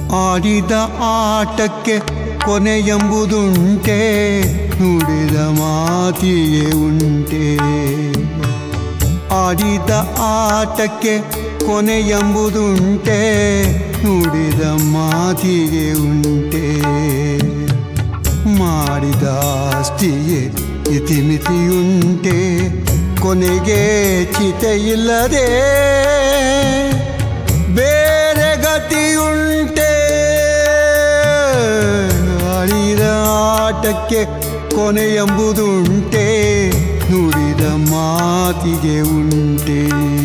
ಆಡಿದ ಆಟಕ್ಕೆ ಕೊನೆ ಎಂಬುದುಂಟೆ ನುಡಿದ ಮಾತಿಗೆ ಉಂಟೆ ಆಡಿದ ಆಟಕ್ಕೆ ಕೊನೆ ಎಂಬುದುಂಟೆ ನುಡಿದ ಮಾತಿಗೆ ಉಂಟೆ ಮಾಡಿದ ಆಸ್ತಿಗೆ ಇತಿಮಿತಿಯುಂಟೆ ಕೊನೆಗೆ ಚಿತೆ ಇಲ್ಲದೆ ಬೇರೆ ಗತಿಯುಂಟೆ ಆಡಿದ ಆಟಕ್ಕೆ ಕೊನೆ ಎಂಬುದುಂಟೆ ನುಡಿದ ಮಾತಿಗೆ ಉಂಟೆ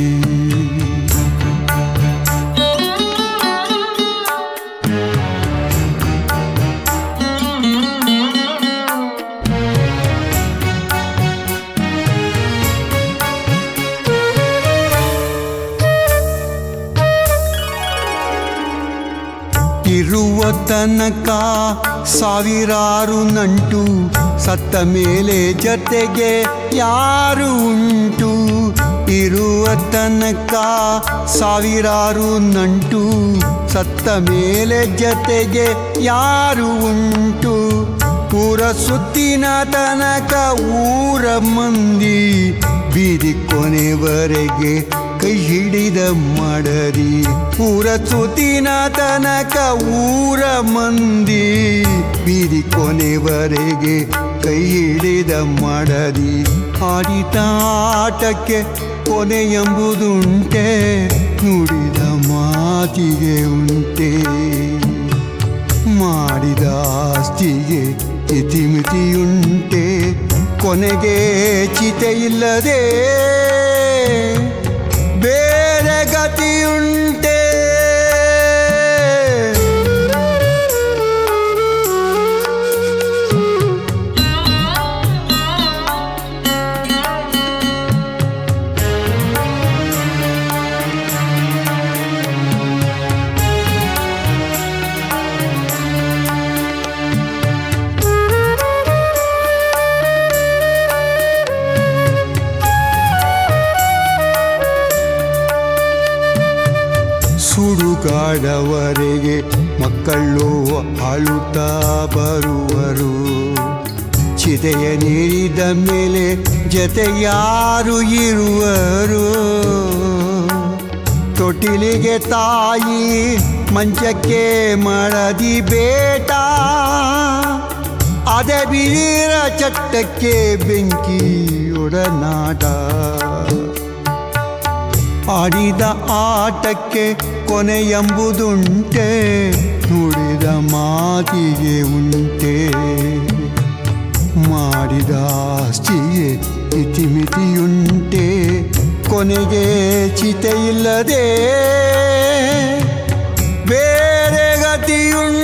ಇರುವ ತನಕ ಸಾವಿರಾರು ನಂಟು ಸತ್ತ ಮೇಲೆ ಜೊತೆಗೆ ಯಾರು ಉಂಟು ಇರುವ ತನಕ ಸಾವಿರಾರು ನಂಟು ಸತ್ತ ಮೇಲೆ ಜೊತೆಗೆ ಯಾರು ಉಂಟು ಊರ ಸುತ್ತಿನ ತನಕ ಊರ ಮಂದಿ ಬೀದಿ ಕೊನೆವರೆಗೆ ಕೈ ಹಿಡಿದ ಮಾಡರಿ ಊರ ಸುತ್ತಿನ ತನಕ ಊರ ಮಂದಿ ಬೀದಿ ಕೊನೆವರೆಗೆ ಕೈ ಹಿಡಿದ ಮಾಡರಿ ಆಡಿದ ಆಟಕ್ಕೆ ಕೊನೆ ಎಂಬುದುಂಟೆ ನುಡಿದ ಮಾತಿಗೆ ಉಂಟೆ ಮಾಡಿದ ಆಸ್ತಿಗೆ ಇತಿಮಿತಿಯುಂಟೆ ಕೊನೆಗೆ ಚಿತೆ ಇಲ್ಲದೆ ಬೇರೆ ಗತಿಯುಂಟೆ ಸುಡುಗಾಡವರೆಗೆ ಮಕ್ಕಳು ಅಳುತ್ತಾ ಬರುವರು ಚಿತೆಯ ನೀಡಿದ ಮೇಲೆ ಜೊತೆ ಯಾರು ಇರುವರು ತೊಟ್ಟಿಲಿಗೆ ತಾಯಿ ಮಂಚಕ್ಕೆ ಮಡದಿ ಬೇಟ ಅದೇ ಬೀರ ಚಟ್ಟಕ್ಕೆ ಬೆಂಕಿ ಒಡನಾಟ ಆಡಿದ ಆಟಕ್ಕೆ ಕೊನೆ ಎಂಬುದುಂಟೆ ನುಡಿದ ಮಾತಿಗೆ ಉಂಟೆ ಮಾಡಿದ ಆಸ್ತಿಗೆ ಇತಿಮಿತಿಯುಂಟೆ ಕೊನೆಗೆ ಚಿತೆ ಇಲ್ಲದೆ ಬೇರೆ ಗತಿಯುಂಟೆ